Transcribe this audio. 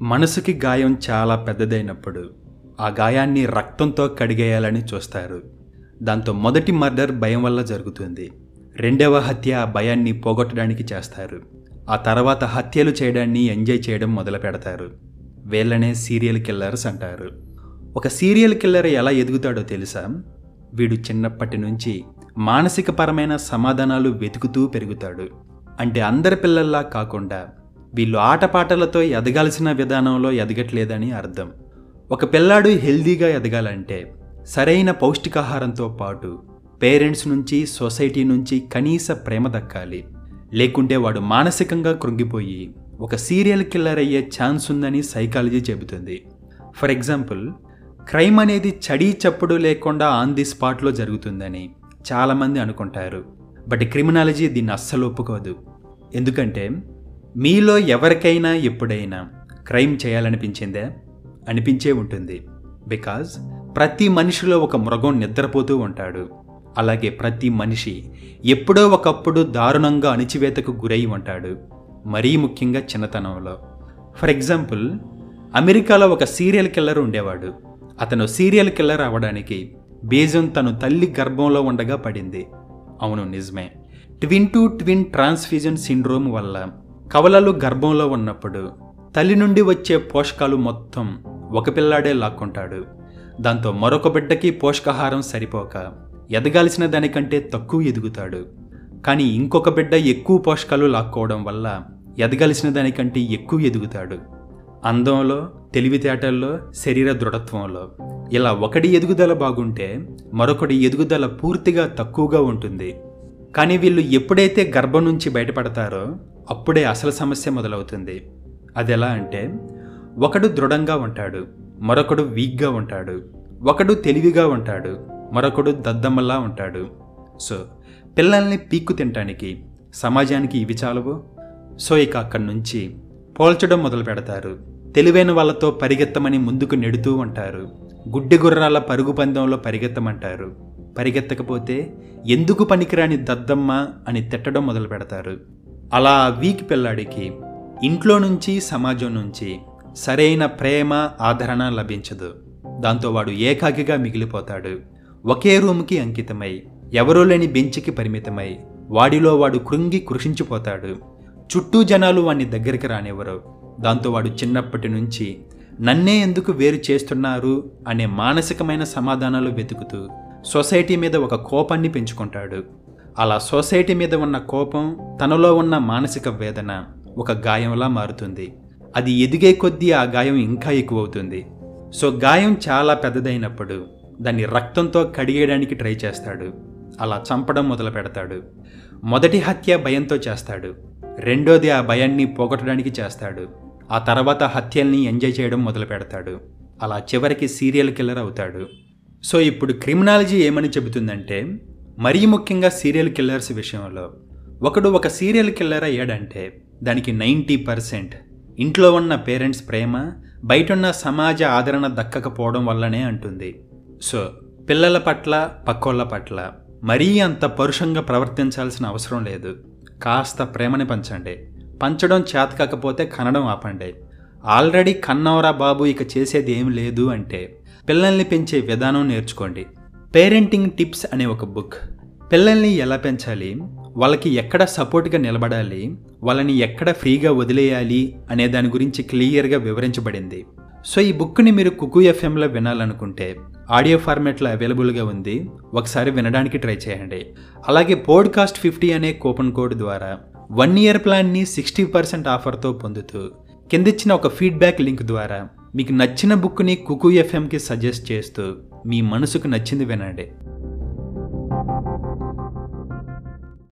మనసుకి గాయం చాలా పెద్దదైనప్పుడు ఆ గాయాన్ని రక్తంతో కడిగేయాలని చూస్తారు దాంతో మొదటి మర్డర్ భయం వల్ల జరుగుతుంది రెండవ హత్య ఆ భయాన్ని పోగొట్టడానికి చేస్తారు ఆ తర్వాత హత్యలు చేయడాన్ని ఎంజాయ్ చేయడం మొదలు పెడతారు వీళ్ళనే సీరియల్ కిల్లర్స్ అంటారు ఒక సీరియల్ కిల్లర్ ఎలా ఎదుగుతాడో తెలుసా వీడు చిన్నప్పటి నుంచి మానసిక పరమైన సమాధానాలు వెతుకుతూ పెరుగుతాడు అంటే అందరి పిల్లల్లా కాకుండా వీళ్ళు ఆటపాటలతో ఎదగాల్సిన విధానంలో ఎదగట్లేదని అర్థం ఒక పిల్లాడు హెల్దీగా ఎదగాలంటే సరైన పౌష్టికాహారంతో పాటు పేరెంట్స్ నుంచి సొసైటీ నుంచి కనీస ప్రేమ దక్కాలి లేకుంటే వాడు మానసికంగా కృంగిపోయి ఒక సీరియల్ కిల్లర్ అయ్యే ఛాన్స్ ఉందని సైకాలజీ చెబుతుంది ఫర్ ఎగ్జాంపుల్ క్రైమ్ అనేది చడీ చప్పుడు లేకుండా ఆన్ ది స్పాట్లో జరుగుతుందని చాలామంది అనుకుంటారు బట్ క్రిమినాలజీ దీన్ని అస్సలు ఒప్పుకోదు ఎందుకంటే మీలో ఎవరికైనా ఎప్పుడైనా క్రైమ్ చేయాలనిపించిందే అనిపించే ఉంటుంది బికాజ్ ప్రతి మనిషిలో ఒక మృగం నిద్రపోతూ ఉంటాడు అలాగే ప్రతి మనిషి ఎప్పుడో ఒకప్పుడు దారుణంగా అణిచివేతకు గురై ఉంటాడు మరీ ముఖ్యంగా చిన్నతనంలో ఫర్ ఎగ్జాంపుల్ అమెరికాలో ఒక సీరియల్ కిల్లర్ ఉండేవాడు అతను సీరియల్ కిల్లర్ అవ్వడానికి బీజం తను తల్లి గర్భంలో ఉండగా పడింది అవును నిజమే twin to twin transfusion syndrome వల్ల కవలలు గర్భంలో ఉన్నప్పుడు తల్లి నుండి వచ్చే పోషకాలు మొత్తం ఒక పిల్లాడే లాక్కుంటాడు దాంతో మరొక బిడ్డకి పోషకాహారం సరిపోక ఎదగాల్సిన దానికంటే తక్కువ ఎదుగుతాడు కానీ ఇంకొక బిడ్డ ఎక్కువ పోషకాలు లాక్కోవడం వల్ల ఎదగాల్సిన దానికంటే ఎక్కువ ఎదుగుతాడు అందంలో తెలివితేటల్లో శరీర దృఢత్వంలో ఇలా ఒకటి ఎదుగుదల బాగుంటే మరొకటి ఎదుగుదల పూర్తిగా తక్కువగా ఉంటుంది కానీ వీళ్ళు ఎప్పుడైతే గర్భం నుంచి బయటపడతారో అప్పుడే అసలు సమస్య మొదలవుతుంది అది ఎలా అంటే ఒకడు దృఢంగా ఉంటాడు మరొకడు వీక్గా ఉంటాడు ఒకడు తెలివిగా ఉంటాడు మరొకడు దద్దమ్మలా ఉంటాడు సో పిల్లల్ని పీక్కు తినటానికి సమాజానికి ఇవి చాలవు సో ఇక అక్కడి నుంచి పోల్చడం మొదలు పెడతారు తెలివైన వాళ్ళతో పరిగెత్తమని ముందుకు నెడుతూ ఉంటారు గుడ్డి గుర్రాల పరుగు పందెంలో పరిగెత్తమంటారు పరిగెత్తకపోతే ఎందుకు పనికిరాని దద్దమ్మ అని తిట్టడం మొదలు పెడతారు అలా ఆ వీక్ పిల్లాడికి ఇంట్లో నుంచి సమాజం నుంచి సరైన ప్రేమ ఆదరణ లభించదు దాంతో వాడు ఏకాకిగా మిగిలిపోతాడు ఒకే రూమ్కి అంకితమై ఎవరూ లేని బెంచ్కి పరిమితమై వాడిలో వాడు కృంగి కృషించిపోతాడు చుట్టూ జనాలు వాడిని దగ్గరికి రానివ్వరు దాంతో వాడు చిన్నప్పటి నుంచి నన్నే ఎందుకు వేరు చేస్తున్నారు అనే మానసికమైన సమాధానాలు వెతుకుతూ సొసైటీ మీద ఒక కోపాన్ని పెంచుకుంటాడు అలా సొసైటీ మీద ఉన్న కోపం తనలో ఉన్న మానసిక వేదన ఒక గాయంలా మారుతుంది అది ఎదిగే కొద్దీ ఆ గాయం ఇంకా ఎక్కువ అవుతుంది సో గాయం చాలా పెద్దదైనప్పుడు దాన్ని రక్తంతో కడిగేయడానికి ట్రై చేస్తాడు అలా చంపడం మొదలు పెడతాడు మొదటి హత్య భయంతో చేస్తాడు రెండోది ఆ భయాన్ని పోగొట్టడానికి చేస్తాడు ఆ తర్వాత హత్యల్ని ఎంజాయ్ చేయడం మొదలు పెడతాడు అలా చివరికి సీరియల్ కిల్లర్ అవుతాడు సో ఇప్పుడు క్రిమినాలజీ ఏమని చెబుతుందంటే మరీ ముఖ్యంగా సీరియల్ కిల్లర్స్ విషయంలో ఒకడు ఒక సీరియల్ కిల్లర్ అయ్యాడంటే దానికి నైంటీ పర్సెంట్ ఇంట్లో ఉన్న పేరెంట్స్ ప్రేమ బయటున్న సమాజ ఆదరణ దక్కకపోవడం వల్లనే అంటుంది సో పిల్లల పట్ల పక్కోళ్ళ పట్ల మరీ అంత పరుషంగా ప్రవర్తించాల్సిన అవసరం లేదు కాస్త ప్రేమని పంచండి పంచడం చేతకాకపోతే కనడం ఆపండి ఆల్రెడీ కన్నవరా బాబు ఇక చేసేది ఏం లేదు అంటే పిల్లల్ని పెంచే విధానం నేర్చుకోండి పేరెంటింగ్ టిప్స్ అనే ఒక బుక్ పిల్లల్ని ఎలా పెంచాలి వాళ్ళకి ఎక్కడ సపోర్ట్గా నిలబడాలి వాళ్ళని ఎక్కడ ఫ్రీగా వదిలేయాలి అనే దాని గురించి క్లియర్గా వివరించబడింది సో ఈ బుక్ని మీరు కుకు ఎఫ్ఎంలో వినాలనుకుంటే ఆడియో ఫార్మాట్లో అవైలబుల్గా ఉంది ఒకసారి వినడానికి ట్రై చేయండి అలాగే పోడ్కాస్ట్ ఫిఫ్టీ అనే కూపన్ కోడ్ ద్వారా వన్ ఇయర్ ప్లాన్ని సిక్స్టీ పర్సెంట్ ఆఫర్తో పొందుతూ కిందిచ్చిన ఒక ఫీడ్బ్యాక్ లింక్ ద్వారా మీకు నచ్చిన బుక్ని కుకు ఎఫ్ఎంకి సజెస్ట్ చేస్తూ మీ మనసుకు నచ్చింది వినండి